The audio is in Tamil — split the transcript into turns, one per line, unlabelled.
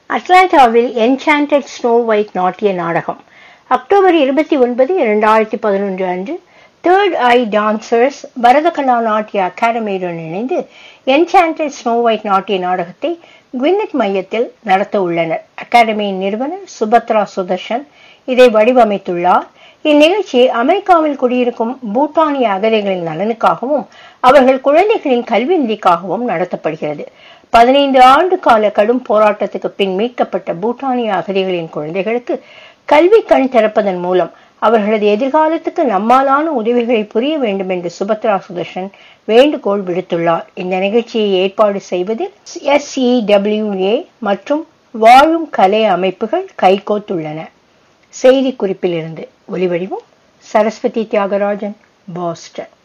அட்லாண்டாவில் என்சாண்டட் ஸ்னோ ஒயிட் நாட்டிய நாடகம் அக்டோபர் இருபத்தி ஒன்பது இரண்டாயிரத்தி பதினொன்று அன்று தேர்ட் ஐ டான்சர்ஸ் பரதகலா நாட்டிய அகாடமியுடன் இணைந்து என்சாண்டட் ஸ்னோ ஒயிட் நாட்டிய நாடகத்தை குவினட் மையத்தில் நடத்த உள்ளனர் அகாடமியின் நிறுவனர் சுபத்ரா சுதர்ஷன் இதை வடிவமைத்துள்ளார் இந்நிகழ்ச்சி அமெரிக்காவில் குடியிருக்கும் பூட்டானிய அகதிகளின் நலனுக்காகவும் அவர்கள் குழந்தைகளின் கல்வி நிதிக்காகவும் நடத்தப்படுகிறது பதினைந்து ஆண்டு கால கடும் போராட்டத்துக்கு பின் மீட்கப்பட்ட பூட்டானிய அகதிகளின் குழந்தைகளுக்கு கல்வி கண் திறப்பதன் மூலம் அவர்களது எதிர்காலத்துக்கு நம்மாலான உதவிகளை புரிய வேண்டும் என்று சுபத்ரா சுதர்ஷன் வேண்டுகோள் விடுத்துள்ளார் இந்த நிகழ்ச்சியை ஏற்பாடு செய்வதில் எஸ்இடபிள்யூஏ மற்றும் வாழும் கலை அமைப்புகள் கைகோத்துள்ளன செய்தி குறிப்பிலிருந்து ஒலிவடிவம் சரஸ்வதி தியாகராஜன் பாஸ்டன்